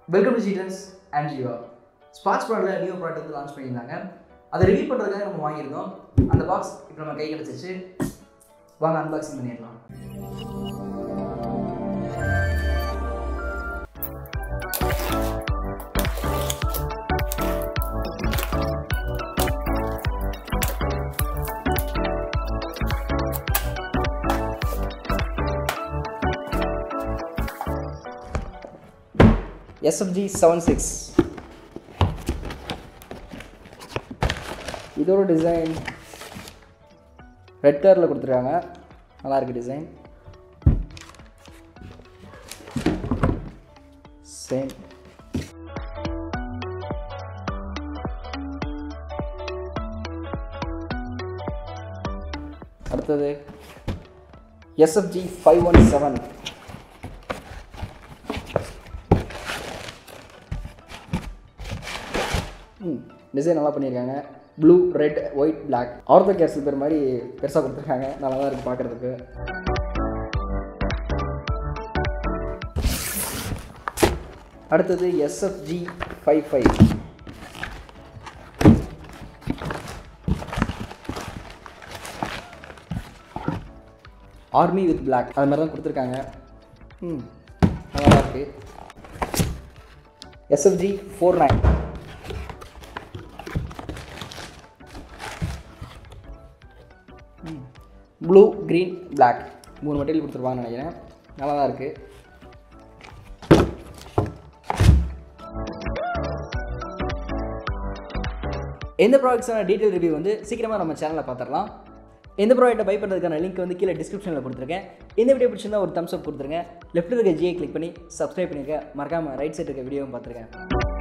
welcome to சீட்டன்ஸ் and Jeeva sports ப்ராண்டில் new product வந்து லான்ச் பண்ணியிருந்தாங்க அதை ரிவ்யூ பண்ணுறதுக்காக நம்ம வாங்கியிருந்தோம் அந்த பாக்ஸ் இப்போ நம்ம கை கிடச்சிச்சு வாங்க அன்பாக்சிங் பண்ணிடலாம் எஸ்எஃப்ஜி செவன் சிக்ஸ் இதோட டிசைன் ரெட் கலரில் கொடுத்துருக்காங்க நல்லா இருக்கு டிசைன் சேம் அடுத்தது SFG five one seven design நல்லா பண்ணியிருக்காங்க blue red white black ortho கேர்சல் பேர் மாதிரி பெருசாக கொடுத்துருக்காங்க நல்லா தான் இருக்குது பார்க்குறதுக்கு அடுத்தது SFG five five army with black அது மாதிரி தான் கொடுத்துருக்காங்க ம் நல்லா தான் இருக்குது SFG four nine blue green black மூணு மெட்டீரியல் கொடுத்துருப்பாங்கன்னு நினைக்கிறேன் நல்லா தான் இருக்குது எந்த ப்ராடக்ட்ஸான டீட்டெயில் ரிவ்யூ வந்து சீக்கிரமாக நம்ம சேனலில் பார்த்துடலாம் எந்த ப்ராடக்ட்டை பை பண்ணுறதுக்கான லிங்க் வந்து கீழே டிஸ்கிரிப்ஷனில் கொடுத்துருக்கேன் இந்த வீடியோ பிடிச்சிருந்தா ஒரு தம்ஸ் அப் கொடுத்துருங்க லெஃப்ட் இருக்க ஜியை கிளிக் பண்ணி சப்ஸ்கிரைப் பண்ணிருக்க மறக்காமல் ரைட் சைடு இருக்க வீடியோவும் பார்த்துருக்கேன்